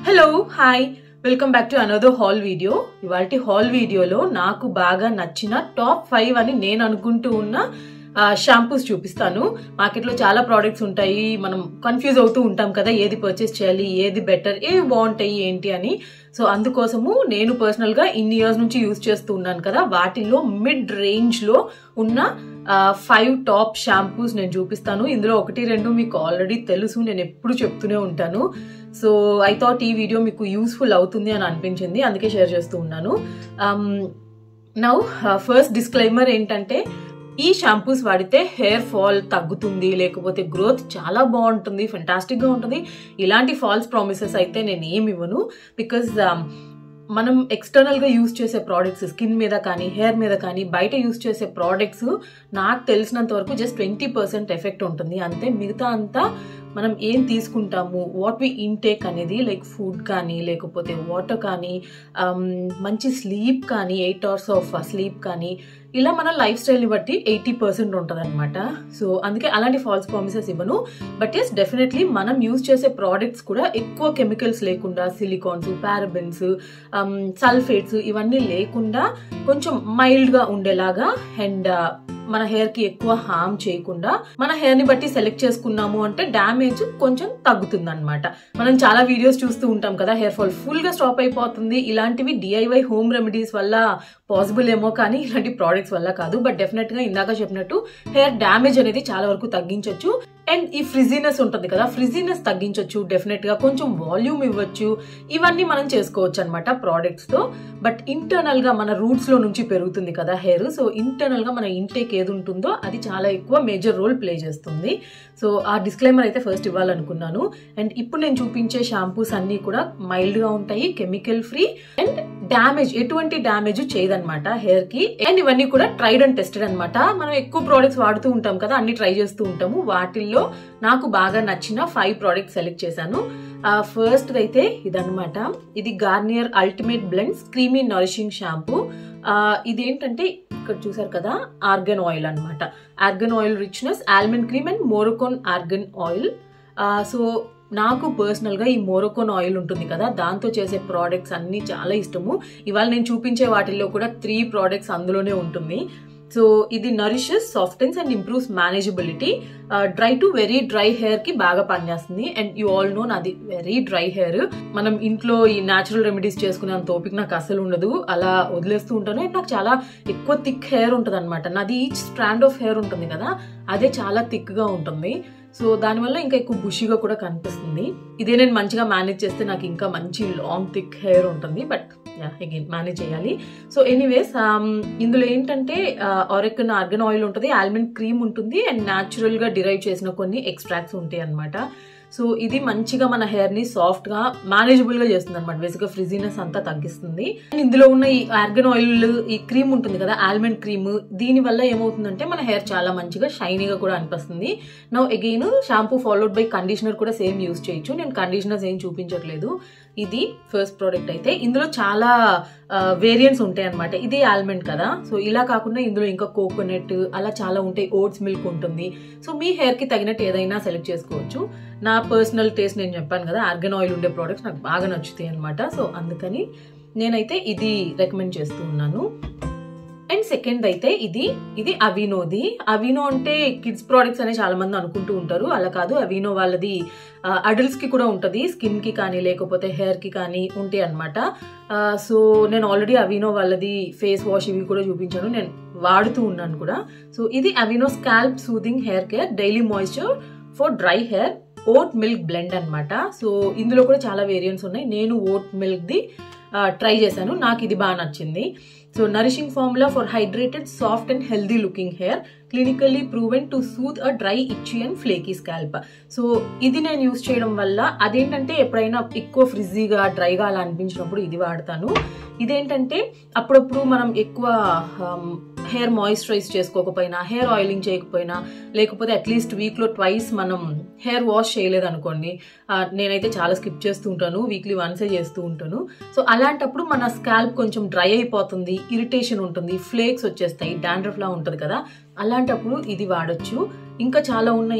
hello hi welcome back to another haul video ఇవాళ haul వీడియోలో నాకు బాగా నచ్చిన టాప్ ఫైవ్ అని నేను అనుకుంటూ ఉన్న షాంపూస్ చూపిస్తాను మార్కెట్లో చాలా ప్రోడక్ట్స్ ఉంటాయి మనం కన్ఫ్యూజ్ అవుతూ ఉంటాం కదా ఏది పర్చేస్ చేయాలి ఏది బెటర్ ఏవి బాగుంటాయి ఏంటి అని సో అందుకోసము నేను పర్సనల్గా ఇన్ని ఇయర్స్ నుంచి యూజ్ చేస్తూ ఉన్నాను కదా వాటిల్లో మిడ్ రేంజ్లో ఉన్న ఫైవ్ టాప్ షాంపూస్ నేను చూపిస్తాను ఇందులో ఒకటి రెండు మీకు ఆల్రెడీ తెలుసు నేను ఎప్పుడు చెప్తూనే ఉంటాను సో ఐ థాట్ ఈ వీడియో మీకు యూస్ఫుల్ అవుతుంది అని అనిపించింది అందుకే షేర్ చేస్తూ ఉన్నాను నౌ ఫస్ట్ డిస్క్లైమర్ ఏంటంటే ఈ షాంపూస్ వాడితే హెయిర్ ఫాల్ తగ్గుతుంది లేకపోతే గ్రోత్ చాలా బాగుంటుంది ఫెంటాస్టిక్గా ఉంటుంది ఇలాంటి ఫాల్స్ ప్రామిసెస్ అయితే నేను ఏమి ఇవ్వను బికాజ్ మనం ఎక్స్టర్నల్గా యూజ్ చేసే ప్రోడక్ట్స్ స్కిన్ మీద కానీ హెయిర్ మీద కానీ బయట యూజ్ చేసే ప్రోడక్ట్స్ నాకు తెలిసినంత వరకు జస్ట్ ట్వంటీ పర్సెంట్ ఎఫెక్ట్ ఉంటుంది అంతే మిగతా అంతా మనం ఏం తీసుకుంటాము వాట్ వి ఇంటేక్ అనేది లైక్ ఫుడ్ కానీ లేకపోతే వాటర్ కానీ మంచి స్లీప్ కానీ ఎయిట్ అవర్స్ ఆఫ్ స్లీప్ కానీ ఇలా మన లైఫ్ స్టైల్ని బట్టి ఎయిటీ పర్సెంట్ ఉంటుంది అనమాట సో అందుకే అలాంటి ఫాల్స్ ప్రామిసెస్ ఇవ్వను బట్ ఎస్ డెఫినెట్లీ మనం యూజ్ చేసే ప్రోడక్ట్స్ కూడా ఎక్కువ కెమికల్స్ లేకుండా సిలికాన్స్ పారబెన్స్ సల్ఫేట్స్ ఇవన్నీ లేకుండా కొంచెం మైల్డ్గా ఉండేలాగా అండ్ మన హెయిర్ కి ఎక్కువ హార్మ్ చేయకుండా మన హెయిర్ ని బట్టి సెలెక్ట్ చేసుకున్నాము అంటే డ్యామేజ్ కొంచెం తగ్గుతుంది అనమాట మనం చాలా వీడియోస్ చూస్తూ ఉంటాం కదా హెయిర్ ఫాల్ ఫుల్ గా స్టాప్ అయిపోతుంది ఇలాంటివి డిఐవై హోమ్ రెమెడీస్ వల్ల పాసిబుల్ ఏమో కానీ ఇలాంటి ప్రోడక్ట్స్ వల్ల కాదు బట్ డెఫినెట్ గా ఇందాక చెప్పినట్టు హెయిర్ డ్యామేజ్ అనేది చాలా వరకు తగ్గించవచ్చు అండ్ ఈ ఫ్రిజీనెస్ ఉంటుంది కదా ఫ్రిజీనెస్ తగ్గించవచ్చు డెఫినెట్ గా కొంచెం వాల్యూమ్ ఇవ్వచ్చు ఇవన్నీ మనం చేసుకోవచ్చు అనమాట ప్రోడక్ట్స్ తో బట్ ఇంటర్నల్ గా మన రూట్స్ లో నుంచి పెరుగుతుంది కదా హెయిర్ సో ఇంటర్నల్ గా మన ఇంటేక్ ఏది ఉంటుందో అది చాలా ఎక్కువ మేజర్ రోల్ ప్లే చేస్తుంది సో ఆ డిస్క్లైమర్ అయితే ఫస్ట్ ఇవ్వాలనుకున్నాను అండ్ ఇప్పుడు నేను చూపించే షాంపూస్ అన్ని కూడా మైల్డ్ గా ఉంటాయి కెమికల్ ఫ్రీ అండ్ డ్యామేజ్ ఎటువంటి డ్యామేజ్ చేయదనమాట హెయిర్ కి అండ్ ఇవన్నీ కూడా ట్రైడ్ అండ్ టెస్టెడ్ అనమాట మనం ఎక్కువ ప్రోడక్ట్స్ వాడుతూ ఉంటాం కదా అన్ని ట్రై చేస్తూ ఉంటాము వాటిల్లో నాకు బాగా నచ్చిన ఫైవ్ ప్రోడక్ట్స్ సెలెక్ట్ చేశాను ఫస్ట్ అయితే ఇదనమాట ఇది Garnier ultimate blends creamy nourishing shampoo ఇది ఏంటంటే ఇక్కడ చూసారు కదా ఆర్గన్ ఆయిల్ అనమాట argan oil richness almond cream and Moroccan argan oil so నాకు పర్సనల్గా ఈ మోరోకోన్ ఆయిల్ ఉంటుంది కదా దాంతో చేసే ప్రోడక్ట్స్ అన్నీ చాలా ఇష్టము ఇవాళ నేను చూపించే వాటిల్లో కూడా త్రీ ప్రోడక్ట్స్ అందులోనే ఉంటుంది సో ఇది nourishes softens and improves manageability dry to very dry hair కి బాగా పనిచేస్తుంది అండ్ యూ ఆల్ నో నాది వెరీ డ్రై హెయిర్ మనం ఇంట్లో ఈ న్యాచురల్ రెమెడీస్ చేసుకునే అంత ఓపిక నాకు అసలు ఉండదు అలా వదిలేస్తూ ఉంటాను అండ్ నాకు చాలా ఎక్కువ థిక్ హెయిర్ ఉంటుంది అనమాట నాది ఈచ్ స్ట్రాండ్ ఆఫ్ హెయిర్ ఉంటుంది కదా అదే చాలా థిక్ గా ఉంటుంది సో దానివల్ల ఇంకా ఎక్కువ బుషిగా కూడా కనిపిస్తుంది ఇదే నేను మంచిగా మేనేజ్ చేస్తే నాకు ఇంకా మంచి లాంగ్ థిక్ హెయిర్ ఉంటుంది బట్ యా అగైన్ మేనేజ్ చేయాలి సో ఎనీవేస్ ఇందులో ఏంటంటే ఆరెక్కన్ ఆర్గన్ ఆయిల్ ఉంటుంది ఆల్మండ్ క్రీమ్ ఉంటుంది అండ్ న్యాచురల్ గా డిరైవ్ చేసిన కొన్ని ఎక్స్ట్రాక్ట్స్ ఉంటాయి అనమాట సో ఇది మంచిగా మన హెయిర్ ని సాఫ్ట్ గా మేనేజబుల్ గా చేస్తుంది అనమాట బేసిక్గా ఫ్రిజీనెస్ అంతా తగ్గిస్తుంది ఇందులో ఉన్న ఈ ఆర్గన్ ఆయిల్ ఈ క్రీమ్ ఉంటుంది కదా ఆల్మండ్ క్రీమ్ దీని వల్ల ఏమవుతుందంటే మన హెయిర్ చాలా మంచిగా షైనీగా కూడా అనిపిస్తుంది no again shampoo followed by conditioner కూడా సేమ్ యూస్ చేయొచ్చు నేను కండిషనర్స్ ఏం చూపించట్లేదు ఇది ఫస్ట్ ప్రోడక్ట్ అయితే ఇందులో చాలా వేరియంట్స్ ఉంటాయి అనమాట ఇది ఆల్మండ్ కదా సో ఇలా కాకుండా ఇందులో ఇంకా కోకోనట్ అలా చాలా ఉంటాయి ఓట్స్ మిల్క్ ఉంటుంది సో మీ హెయిర్ కి తగినట్టు ఏదైనా సెలెక్ట్ చేసుకోవచ్చు నా పర్సనల్ టేస్ట్ నేను చెప్పాను కదా ఆర్గన్ ఆయిల్ ఉండే ప్రోడక్ట్స్ నాకు బాగా నచ్చుతాయి అనమాట సో అందుకని నేనైతే ఇది రికమెండ్ చేస్తూ ఉన్నాను అండ్ సెకండ్ అయితే ఇది ఇది అవినోది అవినో అంటే కిడ్స్ ప్రోడక్ట్స్ అనే చాలా మంది అనుకుంటూ ఉంటారు అలా కాదు అవినో వాళ్ళది అడల్ట్స్ కి కూడా ఉంటుంది స్కిన్ కి కానీ లేకపోతే హెయిర్ కి కానీ ఉంటాయి అనమాట సో నేను ఆల్రెడీ అవినో వాళ్ళది ఫేస్ వాష్ ఇవి కూడా చూపించాను నేను వాడుతూ ఉన్నాను కూడా సో ఇది Aveeno scalp soothing hair care daily moisture for dry hair oat milk blend అనమాట సో ఇందులో కూడా చాలా వేరియంట్స్ ఉన్నాయి నేను ఓట్ మిల్క్ ది ట్రై చేశాను నాకు ఇది బాగా నచ్చింది so nourishing formula for hydrated soft and healthy looking hair clinically proven to soothe a dry itchy and flaky scalp so ఇది నేను యూస్ చేయడం వల్ల అదేంటంటే ఎప్పుడైనా ఎక్కువ ఫ్రిజీగా డ్రైగా అలా అనిపించినప్పుడు ఇది వాడతాను ఇదేంటంటే అప్పుడప్పుడు మనం ఎక్కువ హెయిర్ మాయిశ్చరైజ్ చేసుకోకపోయినా హెయిర్ ఆయిలింగ్ చేయకపోయినా లేకపోతే అట్లీస్ట్ వీక్లో ట్వైస్ మనం హెయిర్ వాష్ చేయలేదు అనుకోండి నేనైతే చాలా స్కిప్ చేస్తూ ఉంటాను వీక్లీ వన్సే చేస్తూ ఉంటాను సో అలాంటప్పుడు మన స్కాల్ప్ కొంచెం డ్రై అయిపోతుంది ఇరిటేషన్ ఉంటుంది ఫ్లేక్స్ వచ్చేస్తాయి డాండ్రఫ్ లా ఉంటుంది కదా అలాంటప్పుడు ఇది వాడచ్చు ఇంకా చాలా ఉన్నాయి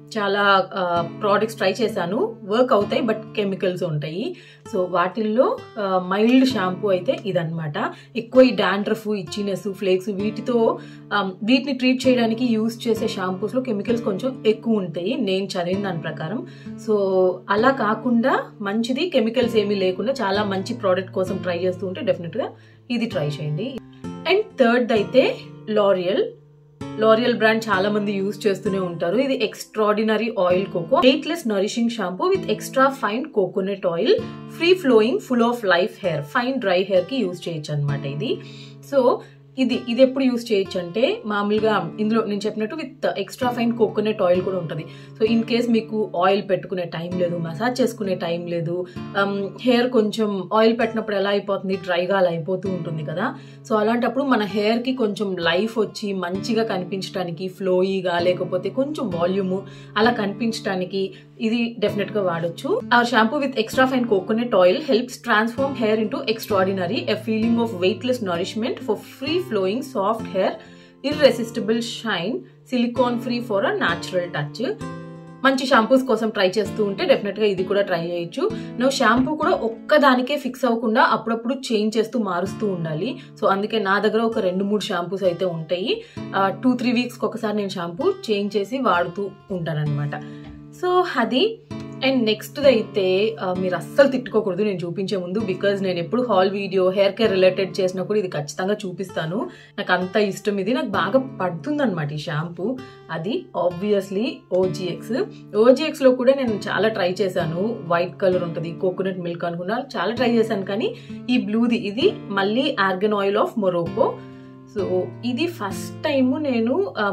చాలా ప్రోడక్ట్స్ ట్రై చేశాను వర్క్ అవుతాయి బట్ కెమికల్స్ ఉంటాయి సో వాటిల్లో మైల్డ్ షాంపూ అయితే ఇదనమాట ఎక్కువ ఈ డాండ్రఫ్ ఇచ్చినెస్ ఫ్లేక్స్ వీటితో వీటిని ట్రీట్ చేయడానికి యూస్ చేసే షాంపూస్లో కెమికల్స్ కొంచెం ఎక్కువ ఉంటాయి నేను చదివిన దాని ప్రకారం సో అలా కాకుండా మంచిది కెమికల్స్ ఏమీ లేకుండా చాలా మంచి ప్రోడక్ట్ కోసం ట్రై చేస్తూ ఉంటే డెఫినెట్గా ఇది ట్రై చేయండి అండ్ థర్డ్ అయితే లారియల్ లారియల్ బ్రాండ్ చాలా మంది యూజ్ చేస్తూనే ఉంటారు ఇది extraordinary oil coco weightless nourishing shampoo with extra fine coconut oil free flowing full of life hair fine dry hair కి యూజ్ చేయొచ్చు అనమాట ఇది సో ఇది ఇది ఎప్పుడు యూస్ చేయొచ్చు అంటే మామూలుగా ఇందులో నేను చెప్పినట్టు with extra fine coconut oil కూడా ఉంటుంది సో ఇన్ కేస్ మీకు ఆయిల్ పెట్టుకునే టైం లేదు మసాజ్ చేసుకునే టైం లేదు హెయిర్ కొంచెం ఆయిల్ పెట్టినప్పుడు ఎలా అయిపోతుంది డ్రైగా అలా అయిపోతూ ఉంటుంది కదా సో అలాంటప్పుడు మన హెయిర్కి కొంచెం లైఫ్ వచ్చి మంచిగా కనిపించడానికి ఫ్లోయిగా లేకపోతే కొంచెం వాల్యూమ్ అలా కనిపించడానికి ఇది డెఫినెట్ గా వాడొచ్చు ఆ shampoo with extra fine coconut oil helps transform hair into extraordinary a feeling of weightless nourishment for free flowing soft hair irresistible shine silicone free for a natural touch మంచి shampoos కోసం try చేస్తూ ఉంటే definite గా ఇది కూడా try చేయొచ్చు నువ్వు shampoo కూడా ఒక్కదానికే ఫిక్స్ అవ్వకుండా అప్పుడప్పుడు చేంజ్ చేస్తూ మారుస్తూ ఉండాలి సో అందుకే నా దగ్గర ఒక రెండు మూడు షాంపూస్ అయితే ఉంటాయి టూ త్రీ వీక్స్కి ఒకసారి నేను షాంపూ చేంజ్ చేసి వాడుతూ ఉంటానన్నమాట సో అది అండ్ నెక్స్ట్ అయితే మీరు అస్సలు తిట్టుకోకూడదు నేను చూపించే ముందు బికాజ్ నేను ఎప్పుడు haul video hair care related చేసినప్పుడు ఇది ఖచ్చితంగా చూపిస్తాను నాకు అంత ఇష్టం ఇది నాకు బాగా పడుతుంది అనమాట ఈ షాంపూ అది ఆబ్వియస్లీ ఓజిఎక్స్ ఓజిఎక్స్ లో కూడా నేను చాలా ట్రై చేశాను వైట్ కలర్ ఉంటుంది కోకోనట్ మిల్క్ అనుకున్నా చాలా ట్రై చేశాను కానీ ఈ బ్లూది ఇది మళ్ళీ argan oil of Morocco so ఇది ఫస్ట్ టైం నేను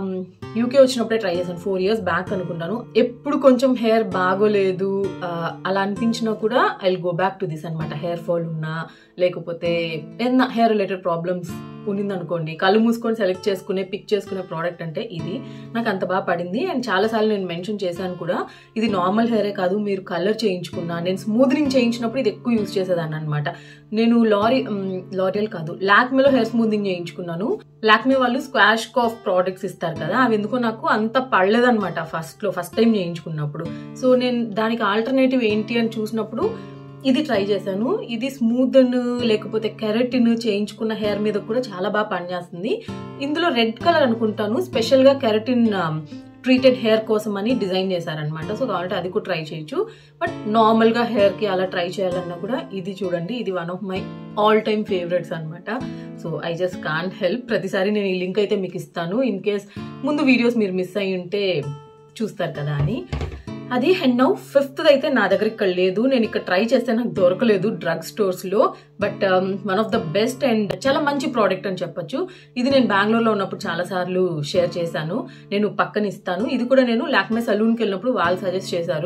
యూకే వచ్చినప్పుడే ట్రై చేశాను ఫోర్ ఇయర్స్ బ్యాక్ అనుకుంటాను ఎప్పుడు కొంచెం హెయిర్ బాగోలేదు అలా అనిపించినా కూడా I go back to this అనమాట హెయిర్ ఫాల్ ఉన్నా లేకపోతే ఏదన్నా హెయిర్ రిలేటెడ్ ప్రాబ్లమ్స్ ఉన్నిందనుకోండి కళ్ళు మూసుకొని సెలెక్ట్ చేసుకునే పిక్ చేసుకునే ప్రోడక్ట్ అంటే ఇది నాకు అంత బాగా పడింది అండ్ చాలాసార్లు నేను మెన్షన్ చేశాను కూడా ఇది నార్మల్ హెయిరే కాదు మీరు కలర్ చేయించుకున్నా నేను స్మూత్నింగ్ చేయించినప్పుడు ఇది ఎక్కువ యూజ్ చేసేదాన్ని అనమాట నేను లారీ లారియల్ కాదు లాక్మేలో హెయిర్ స్మూతింగ్ చేయించుకున్నాను లాక్మే వాళ్ళు స్క్వాష్ కాఫ్ ప్రోడక్ట్స్ ఇస్తారు కదా అవి ఎందుకో నాకు అంత పడలేదనమాట ఫస్ట్లో ఫస్ట్ టైం చేయించుకున్నప్పుడు సో నేను దానికి ఆల్టర్నేటివ్ ఏంటి అని చూసినప్పుడు ఇది ట్రై చేశాను ఇది స్మూత్ లేకపోతే కెరటిన్ చేయించుకున్న హెయిర్ మీద కూడా చాలా బాగా పనిచేస్తుంది ఇందులో రెడ్ కలర్ అనుకుంటాను స్పెషల్గా కెరటిన్ ట్రీటెడ్ హెయిర్ కోసం అని డిజైన్ చేశారనమాట సో కాబట్టి అది కూడా ట్రై చేయొచ్చు బట్ నార్మల్గా హెయిర్కి అలా ట్రై చేయాలన్నా కూడా ఇది చూడండి ఇది one of my all time favourites అనమాట so I just can't help ప్రతిసారి నేను ఈ లింక్ అయితే మీకు ఇస్తాను ఇన్ కేస్ ముందు వీడియోస్ మీరు మిస్ అయ్యి ఉంటే చూస్తారు కదా అని అది అండ్ నౌ ఫిఫ్త్ అయితే నా దగ్గర ఇక్కడ లేదు నేను ఇక్కడ ట్రై చేస్తే నాకు దొరకలేదు డ్రగ్ స్టోర్స్ లో but one of the best and చాలా మంచి ప్రోడక్ట్ అని చెప్పొచ్చు ఇది నేను బెంగళూరులో ఉన్నప్పుడు చాలా సార్లు షేర్ చేశాను నేను పక్కన ఇస్తాను ఇది కూడా నేను లాక్మే సలూన్కి వెళ్ళినప్పుడు వాళ్ళు సజెస్ట్ చేశారు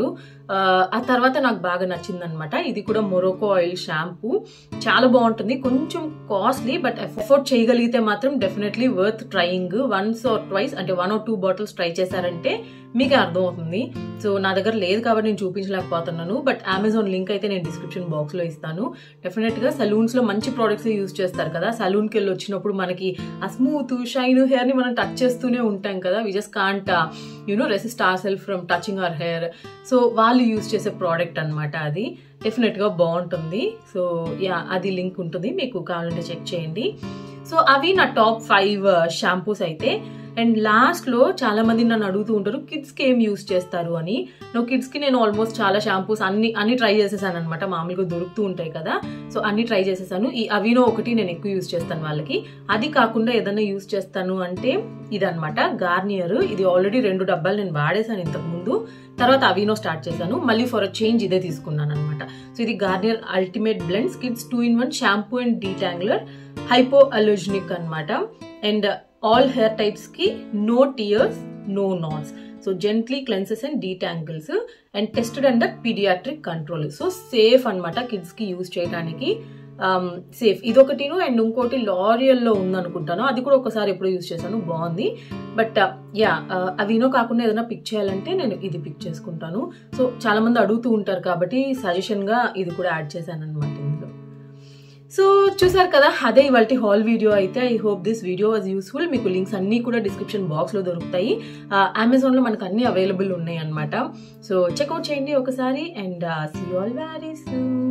ఆ తర్వాత నాకు బాగా నచ్చింది అనమాట ఇది కూడా మొరోకో ఆయిల్ షాంపూ చాలా బాగుంటుంది కొంచెం కాస్ట్లీ బట్ ఎఫోర్డ్ చేయగలిగితే మాత్రం definitely worth trying once or twice అంటే one or two bottles try చేశారంటే మీకే అర్థమవుతుంది సో నా దగ్గర లేదు కాబట్టి నేను చూపించలేకపోతున్నాను బట్ అమెజాన్ లింక్ అయితే నేను డిస్క్రిప్షన్ బాక్స్ లో ఇస్తాను డెఫినెట్ గా సలూన్స్ లో మంచి ప్రోడక్ట్స్ యూజ్ చేస్తారు కదా సలూన్ కి వెళ్ళి వచ్చినప్పుడు మనకి ఆ స్మూత్ షైన్ హెయిర్ ని మనం టచ్ చేస్తూనే ఉంటాం కదా we just can't you know resist our self from touching our hair so వాళ్ళు యూజ్ చేసే ప్రోడక్ట్ అనమాట అది డెఫినెట్ గా బాగుంటుంది సో యా అది లింక్ ఉంటుంది మీకు కావాలంటే చెక్ చేయండి సో అవి నా టాప్ ఫైవ్ షాంపూస్ అయితే అండ్ లాస్ట్లో చాలా మంది నన్ను అడుగుతూ ఉంటారు కిడ్స్కి ఏం యూస్ చేస్తారు అని నువ్వు కిడ్స్కి నేను ఆల్మోస్ట్ చాలా షాంపూస్ అన్ని అన్ని ట్రై చేసేసాను అనమాట మామూలుగా దొరుకుతూ ఉంటాయి కదా సో అన్ని ట్రై చేసేసాను ఈ అవినో ఒకటి నేను ఎక్కువ యూస్ చేస్తాను వాళ్ళకి అది కాకుండా ఏదైనా యూస్ చేస్తాను అంటే ఇదనమాట గార్నియర్ ఇది ఆల్రెడీ రెండు డబ్బాలు నేను వాడేసాను ఇంతకు ముందు తర్వాత అవినో స్టార్ట్ చేశాను మళ్ళీ ఫర్ అ చేంజ్ ఇదే తీసుకున్నాను అనమాట సో ఇది Garnier ultimate blends kids two in one shampoo and detangler hypoallergenic అనమాట అండ్ ఆల్ హెయిర్ టైప్స్ కి no tears no knots so gently cleanses and detangles and tested under paediatric control so safe అనమాట kids కి use చేయడానికి safe ఇదొకటిను and ఇంకోటి లారియల్లో ఉందనుకుంటాను అది కూడా ఒకసారి ఎప్పుడు యూజ్ చేశాను బాగుంది బట్ యా అవినో కాకుండా ఏదైనా పిక్ చేయాలంటే నేను ఇది పిక్ చేసుకుంటాను సో చాలా మంది అడుగుతూ ఉంటారు కాబట్టి సజెషన్ గా ఇది కూడా యాడ్ చేశాను అనమాట ఇందులో సో చూసారు కదా అదే ఇవాళ హాల్ వీడియో అయితే I hope this video was useful మీకు లింక్స్ అన్నీ కూడా డిస్క్రిప్షన్ బాక్స్లో దొరుకుతాయి అమెజాన్లో మనకు అన్ని అవైలబుల్ ఉన్నాయి అనమాట సో చెక్అవుట్ చేయండి ఒకసారి and see all very soon